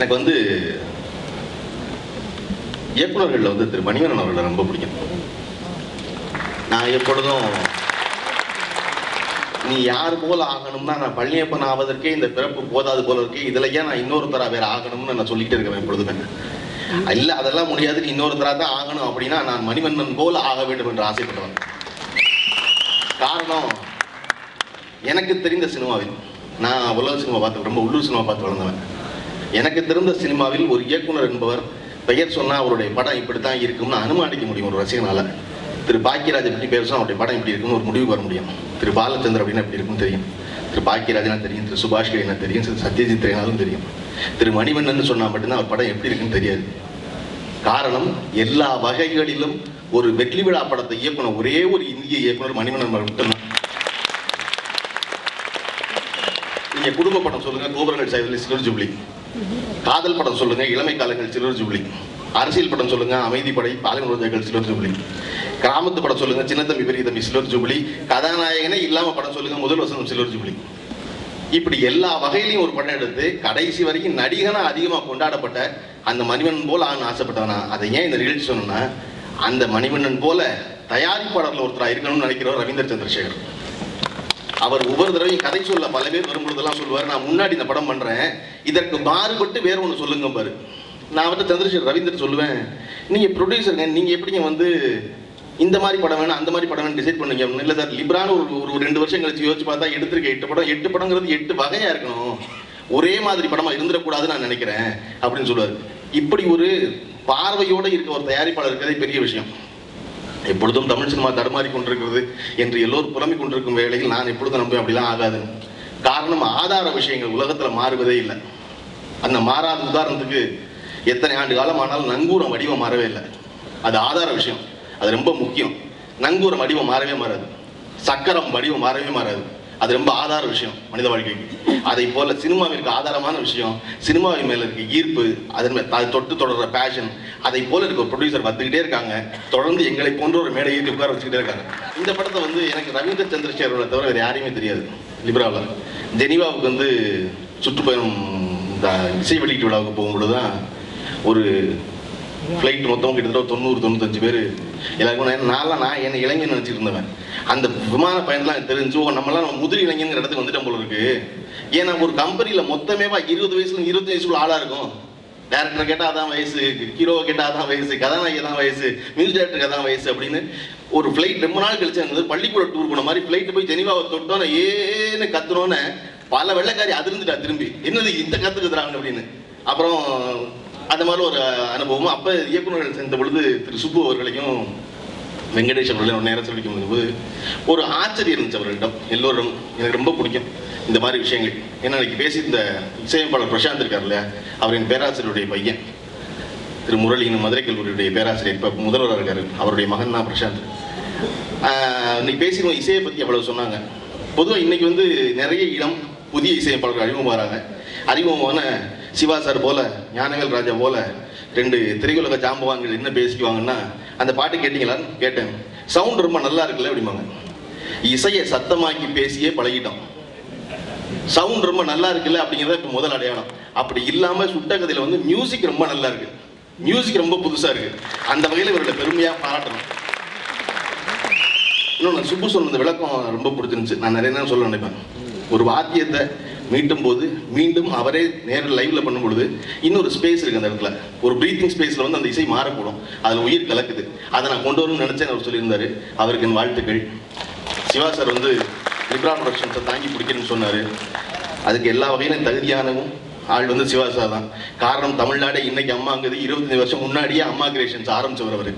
எனக்கு வந்து இயக்குனர்களில் வந்து திரு மணிவண்ணன் அவர்களை ரொம்ப பிடிக்கும் நான் எப்பொழுதும் நீ யார் போல ஆகணும்னா நான் பழனியப்பன் ஆவதற்கே இந்த பிறப்பு போதாது போல இருக்கு இதுல ஏன் நான் இன்னொருத்தரா வேற ஆகணும்னு நான் சொல்லிட்டு இருக்கேன் எப்பொழுதுமே இல்ல அதெல்லாம் முடியாது நீ இன்னொருத்தரா தான் ஆகணும் அப்படின்னா நான் மணிவண்ணன் போல ஆக வேண்டும் என்று ஆசைப்பட்டவன் காரணம் எனக்கு தெரிந்த சினிமாவில் நான் உலக சினிமா பார்த்து ரொம்ப உள்ளூர் சினிமா பார்த்து வளர்ந்தவன் எனக்கு தெரிந்த சினிமாவில் ஒரு இயக்குனர் என்பவர் பெயர் சொன்னா அவருடைய படம் இப்படித்தான் இருக்கும்னு அனுமானிக்க முடியும் ஒரு ரசிகனால திரு பாக்கியராஜ் பற்றி பேர் சொன்னா அவருடைய படம் இப்படி இருக்கும்னு ஒரு முடிவுக்கு வர முடியும் திரு பாலச்சந்திர அப்படின்னா எப்படி இருக்கும்னு தெரியும் திரு பாக்கியராஜனா தெரியும் திரு சுபாஷ் என்ன தெரியும் திரு சத்யஜித் ரேனாலும் தெரியும் திரு மணிவண்ணன் சொன்னா மட்டும்தான் அவர் படம் எப்படி இருக்குன்னு தெரியாது காரணம் எல்லா வகைகளிலும் ஒரு வெற்றி விழா படத்தை இயக்குனர் ஒரே ஒரு இந்திய இயக்குனர் மணிவண்ணன் மட்டும்தான் நீங்க குடும்ப படம் சொல்லுங்க கோபுரங்கள் சாய்வில் சிலர் ஜூப்ளி காதல் படம் சொல்லுங்க இளமை காலங்கள் சிலர் ஜூப்ளி அரசியல் படம் சொல்லுங்க அமைதி படை பாலன் சிலர் ஜூப்ளி கிராமத்து படம் சொல்லுங்க சின்ன தம்பி பெரிய தம்பி சிலர் ஜூப்ளி கதாநாயகனே இல்லாம படம் சொல்லுங்க முதல் வசனம் சிலர் ஜூப்ளி இப்படி எல்லா வகையிலையும் ஒரு படம் எடுத்து கடைசி வரைக்கும் நடிகனா அதிகமா கொண்டாடப்பட்ட அந்த மணிவண்ணன் போல ஆகணும்னு ஆசைப்பட்டவனா அதை ஏன் இந்த நிகழ்ச்சி சொன்னா அந்த மணிவண்ணன் போல தயாரிப்பாளர்ல ஒருத்தரா இருக்கணும்னு நினைக்கிறவர் ரவீந்திர சந்திரசேகர் அவர் ஒவ்வொரு தடவையும் கதை சொல்ல பல பேர் வரும்பொழுதெல்லாம் சொல்லுவார் நான் முன்னாடி இந்த படம் பண்றேன் இதற்கு மாறுபட்டு வேற ஒன்று சொல்லுங்க பாரு நான் அவர்கிட்ட சந்திரசேகர் ரவீந்திரன் சொல்லுவேன் நீங்க ப்ரொடியூசருங்க நீங்க எப்படிங்க வந்து இந்த மாதிரி படம் வேணும் அந்த மாதிரி படம் வேணும் டிசைட் பண்ணுங்க அப்படின்னு. இல்ல சார் லிப்ரான ஒரு ஒரு ஒரு ரெண்டு வருஷம் கழிச்சு யோசிச்சு பார்த்தா எடுத்திருக்க எட்டு படம் எட்டு படங்கிறது எட்டு வகையா இருக்கணும் ஒரே மாதிரி படமா இருந்துடக்கூடாதுன்னு நான் நினைக்கிறேன் அப்படின்னு சொல்லுவார் இப்படி ஒரு பார்வையோட இருக்க ஒரு தயாரிப்பாளர் இருக்கிறதே பெரிய விஷயம் எப்பொழுதும் தமிழ் சினிமா தடுமாறி கொண்டிருக்கிறது என்று எல்லோரும் புலம்பிக் கொண்டிருக்கும் வேளையில் நான் எப்பொழுதும் நம்பி அப்படிலாம் ஆகாது காரணம் ஆதார விஷயங்கள் உலகத்துல மாறுவதே இல்லை அந்த மாறாத உதாரணத்துக்கு எத்தனை ஆண்டு காலம் ஆனாலும் நங்கூரம் வடிவம் மாறவே இல்லை அது ஆதார விஷயம் அது ரொம்ப முக்கியம் நங்கூரம் வடிவம் மாறவே மாறாது சக்கரம் வடிவம் மாறவே மாறாது அது ரொம்ப ஆதார விஷயம் மனித வாழ்க்கைக்கு அதை போல சினிமாவிற்கு ஆதாரமான விஷயம் சினிமாவின் மேல இருக்க ஈர்ப்பு அதன் மேல் அது தொட்டு தொடர்ற பேஷன் அதை போல இருக்க ஒரு ப்ரொடியூசர் வந்துகிட்டே இருக்காங்க தொடர்ந்து எங்களை போன்ற ஒரு மேடை ஏற்றி உட்கார வச்சுக்கிட்டே இருக்காங்க இந்த படத்தை வந்து எனக்கு ரவீந்திர சந்திரசேகரோட தவிர வேறு யாரையுமே தெரியாது லிப்ராவில் ஜெனீவாவுக்கு வந்து சுற்றுப்பயணம் இந்த இசை வெளியீட்டு விழாவுக்கு போகும்பொழுது தான் ஒரு ஃப்ளைட் மொத்தம் கிட்டத்தட்ட ஒரு தொண்ணூறு தொண்ணூத்தஞ்சு பேர் எல்லாருக்கும் நான் நான்லாம் நான் என்ன இளைஞன் நினச்சிட்டு இருந்தவன் அந்த விமான பயணம்லாம் எனக்கு தெரிஞ்சு ஓ நம்மலாம் நம்ம முதிர் இளைஞங்கிற இடத்துக்கு வந்துட்டோம் போல இருக்கு ஏன்னா ஒரு கம்பெனியில் மொத்தமேவா இருபது வயசுல இருபத்தஞ்சு வயசுல ஆளாக இருக்கும் டேரக்டர் கேட்டால் அதான் வயசு ஹீரோவை கேட்டால் அதான் வயசு கதாநாயகி தான் வயசு மியூசிக் டேரக்டருக்கு அதான் வயசு அப்படின்னு ஒரு ஃப்ளைட் ரொம்ப நாள் கழிச்சு இருந்தது பள்ளிக்கூட டூர் போன மாதிரி ஃப்ளைட்டு போய் ஜெனிவாவை தொட்டோன்னே ஏன்னு கத்துனோன்னே பல வெள்ளைக்காரி அதிர்ந்துட்டா திரும்பி என்னது இந்த கத்துக்குறாங்க அப்படின்னு அப்புறம் அந்த மாதிரி ஒரு அனுபவம் அப்போ இயக்குநர்கள் சேர்ந்த பொழுது திரு சுப்பு அவர்களையும் வெங்கடேஷ் அவர்களையும் ஒரு நேரம் சொல்லிக்கும் போது ஒரு ஆச்சரியம் இருந்துச்சு அவர்களிடம் எல்லோரும் எனக்கு ரொம்ப பிடிக்கும் இந்த மாதிரி விஷயங்கள் ஏன்னா இன்னைக்கு பேசி இந்த இசையமைப்பாளர் பிரசாந்த் இருக்கார் இல்லையா அவர் என் பேராசிரியருடைய பையன் திரு முரளியின் மதுரை கல்லூரியுடைய பேராசிரியர் இப்போ முதல்வராக இருக்காரு அவருடைய மகன் தான் பிரசாந்த் ஆஹ் இன்னைக்கு பேசினோம் இசையை பற்றி அவ்வளவு சொன்னாங்க பொதுவாக இன்னைக்கு வந்து நிறைய இளம் புதிய இசையமைப்பாளர்கள் அறிமுகமாகறாங்க அறிமுகமான சிவா சார் போல ஞானவேல் ராஜா போல ரெண்டு திரையுலக ஜாம்பவான்கள் என்ன பேசிக்குவாங்கன்னா அந்த பாட்டு கேட்டீங்களான்னு கேட்டேன் சவுண்ட் ரொம்ப நல்லா இருக்குல்ல அப்படிம்பாங்க இசையை சத்தமாக்கி பேசியே பழகிட்டோம் சவுண்ட் ரொம்ப நல்லா இருக்குல்ல அப்படிங்கிறத இப்போ முதல் அடையாளம் அப்படி இல்லாம சுட்ட கதையில வந்து மியூசிக் ரொம்ப நல்லா இருக்கு மியூசிக் ரொம்ப புதுசா இருக்கு அந்த வகையில் இவரோட பெருமையா பாராட்டணும் இன்னொன்று சுப்பு சொன்ன இந்த விளக்கம் ரொம்ப பிடிச்சிருந்துச்சு நான் நிறைய நேரம் சொல்ல நினைப்பேன் ஒரு வாத்தியத்தை மீட்டும் போது மீண்டும் அவரே நேரில் லைவ்ல பண்ணும் பொழுது இன்னொரு ஸ்பேஸ் இருக்கு அந்த இடத்துல ஒரு ப்ரீத்திங் ஸ்பேஸ்ல வந்து அந்த இசை மாறக்கூடும் அதில் உயிர் கலக்குது அதை நான் கொண்டு வரணும்னு நினைச்சேன் அவர் சொல்லியிருந்தாரு அவருக்கு என் வாழ்த்துக்கள் சிவா சார் வந்து லிப்ரா ப்ரொடக்ஷன்ஸை தாங்கி பிடிக்கணும்னு சொன்னாரு அதுக்கு எல்லா வகையிலும் தகுதியானவும் ஆள் வந்து சிவா சார் தான் காரணம் தமிழ்நாடே இன்னைக்கு அம்மாங்குது இருபத்தஞ்சு வருஷம் முன்னாடியே அம்மா கிரியேஷன்ஸ் ஆரம்பிச்சவர் அவரு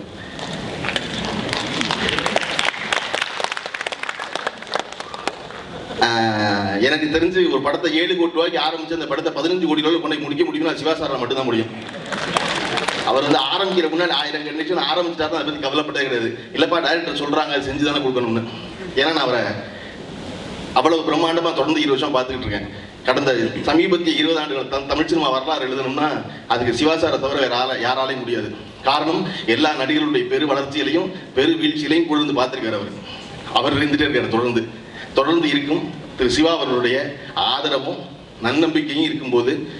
ஆஹ் எனக்கு தெரிஞ்சு ஒரு படத்தை ஏழு கோடி ரூபாய்க்கு ஆரம்பிச்சு அந்த படத்தை பதினஞ்சு கோடி ரூபாய் கொண்டு போய் முடிக்க முடியும்னா சிவா சாரால் மட்டும்தான் முடியும் அவர் வந்து ஆரம்பிக்கிற முன்னாடி ஆயிரம் கண்டிஷன் ஆரம்பிச்சிட்டாரு அதை பத்தி கவலைப்பட்டே கிடையாது இல்லப்பா டைரக்டர் சொல்றாங்க அது செஞ்சு தானே கொடுக்கணும்னு ஏன்னா நான் அவரை அவ்வளவு பிரம்மாண்டமா தொடர்ந்து இருபது வருஷம் பார்த்துக்கிட்டு இருக்கேன் கடந்த சமீபத்திய இருபது ஆண்டுகள் த- தமிழ் சினிமா வரலாறு எழுதணும்னா அதுக்கு சிவாசாரை தவிர வேற ஆள யாராலையும் முடியாது காரணம் எல்லா நடிகர்களுடைய பெரு வளர்ச்சியிலையும் பெரு வீழ்ச்சியிலையும் கொழுந்து பார்த்திருக்காரு அவர் அவர் இருந்துட்டே இருக்காரு தொடர்ந்து தொடர்ந்து இருக்கும் திரு சிவா அவர்களுடைய ஆதரவும் நன்னம்பிக்கையும் இருக்கும்போது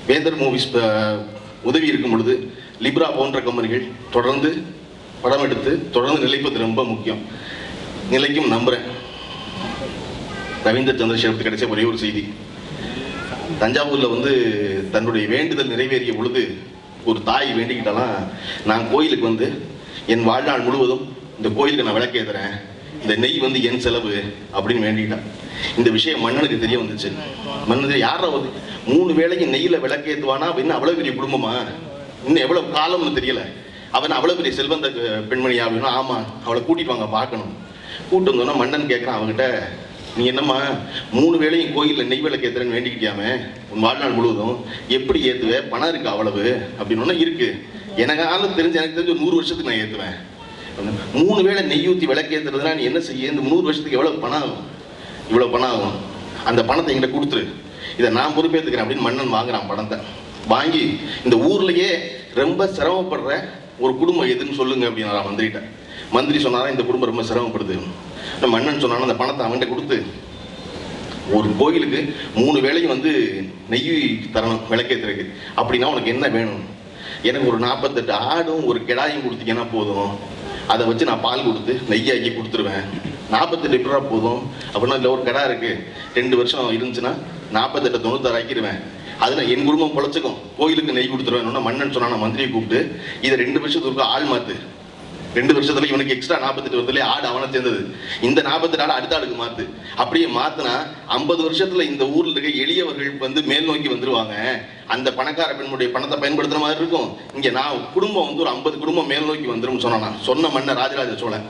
வேந்தர் மூவிஸ் உதவி இருக்கும் பொழுது லிப்ரா போன்ற கம்பெனிகள் தொடர்ந்து படம் எடுத்து தொடர்ந்து நிலைப்பது ரொம்ப முக்கியம் நிலைக்கும் நம்புகிறேன் ரவீந்தர் சந்திரசேகருக்கு கிடைச்ச ஒரே ஒரு செய்தி தஞ்சாவூரில் வந்து தன்னுடைய வேண்டுதல் நிறைவேறிய பொழுது ஒரு தாய் வேண்டிக்கிட்டாலாம் நான் கோயிலுக்கு வந்து என் வாழ்நாள் முழுவதும் இந்த கோயிலுக்கு நான் விளக்கேத்துறேன் இந்த நெய் வந்து என் செலவு அப்படின்னு வேண்டிக்கிட்டான் இந்த விஷயம் மன்னனுக்கு தெரிய வந்துச்சு மன்னன் யாரா வந்து மூணு வேளைக்கு நெய்யில் விளக்கேத்துவானா அப்படின்னு அவ்வளோ பெரிய குடும்பமா இன்னும் எவ்வளோ காலம்னு தெரியல அவன் அவ்வளோ பெரிய செல்வந்த அஹ், பெண்மணியா அப்படின்னா ஆமாம் அவளை கூட்டிட்டு வாங்க பார்க்கணும் கூட்டு வந்தோன்னா மன்னன் கேட்குறான் அவங்ககிட்ட நீ என்னம்மா மூணு வேளையும் கோயிலில் நெய் விளக்கு ஏத்துறேன்னு வேண்டிக்கிட்டியாமே உன் வாழ்நாள் முழுவதும் எப்படி ஏத்துவ பணம் இருக்கு அவ்வளவு அப்படின்னு ஒண்ணு இருக்கு எனக்கு ஆளும் தெரிஞ்சு எனக்கு தெரிஞ்சு ஒரு நூறு வருஷத்துக்கு நான் ஏத்துவேன் மூணு வேளை நெய் ஊற்றி விளக்கு ஏத்துறதுனா நீ என்ன செய்ய இந்த நூறு வருஷத்துக்கு எவ்வளவு பணம் ஆகும் இவ்வளவு பணம் ஆகும் அந்த பணத்தை என்கிட்ட கொடுத்துரு இதை நான் பொறுப்பேற்றுக்கிறேன் அப்படின்னு மன்னன் வாங்குறான் பணத்தை வாங்கி இந்த ஊர்லயே ரொம்ப சிரமப்படுற ஒரு குடும்பம் எதுன்னு சொல்லுங்க அப்படின்னு மந்திரிட்ட மந்திரி சொன்னாரா இந்த குடும்பம் ரொம்ப சிரமப்படுது இந்த மன்னன் சொன்னாலும் அந்த பணத்தை அவன்கிட்ட கொடுத்து ஒரு கோயிலுக்கு மூணு வேளையும் வந்து நெய் தரணும் விளக்கேத்துறதுக்கு அப்படின்னா உனக்கு என்ன வேணும் எனக்கு ஒரு நாற்பத்தெட்டு ஆடும் ஒரு கிடாயும் கொடுத்தீங்கன்னா போதும் அதை வச்சு நான் பால் கொடுத்து நெய்யாக்கி கொடுத்துருவேன் நாற்பத்தெட்டு ரூபா போதும் அப்படின்னா இல்லை ஒரு கடா இருக்கு ரெண்டு வருஷம் இருந்துச்சுன்னா நாற்பத்தெட்டு தொண்ணூத்தாறு ஆக்கிடுவேன் அதில் என் குடும்பம் பொழைச்சிக்கும் கோயிலுக்கு நெய் கொடுத்துருவேன் மன்னன் சொன்னா மந்திரியை கூப்பிட்டு இதை ரெண்டு வருஷத்துக்கு ஆள் மாத்து ரெண்டு வருஷத்துல இவனுக்கு எக்ஸ்ட்ரா நாற்பத்தெட்டு வருதுல ஆடு அவனை சேர்ந்தது இந்த நாற்பத்தெட்டு ஆடு அடுத்த ஆடுக்கு மாத்து அப்படியே மாத்துனா ஐம்பது வருஷத்துல இந்த ஊர்ல இருக்க எளியவர்கள் வந்து மேல் நோக்கி வந்துருவாங்க அந்த பணக்கார பெண்ணுடைய பணத்தை பயன்படுத்துற மாதிரி இருக்கும் இங்க நான் குடும்பம் வந்து ஒரு ஐம்பது குடும்பம் மேல் நோக்கி வந்துரும் சொன்னா சொன்ன மன்னர் ராஜராஜ சோழன்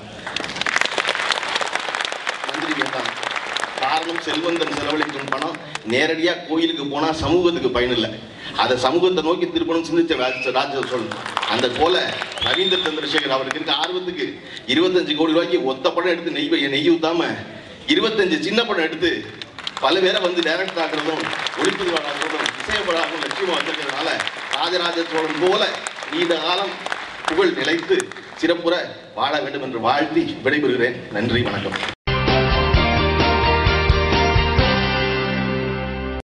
மந்திரி கேட்டான் காரணம் செல்வந்தன் செலவழிக்கும் பணம் நேரடியா கோயிலுக்கு போனா சமூகத்துக்கு பயன் இல்லை அதை சமூகத்தை நோக்கி திருப்பணும் சிந்திச்ச ராஜ ராஜ சோழன் அந்த போல ரவீந்திர சந்திரசேகர் அவருக்கு இருக்க ஆர்வத்துக்கு இருபத்தஞ்சு கோடி ரூபாய்க்கு ஒத்த படம் எடுத்து நெய் வை- நெய் ஊத்தாம இருபத்தஞ்சு சின்ன படம் எடுத்து பல பேரை வந்து டைரக்டர் ஆக்குறதும் ஒளிப்பதிவாளர்களும் இசையப்படாகவும் லட்சியமா வச்சிருக்கிறதுனால ராஜராஜ சோழன் போல நீண்ட காலம் புகழ் நிலைத்து சிறப்புற வாழ வேண்டும் என்று வாழ்த்தி விடைபெறுகிறேன் நன்றி வணக்கம்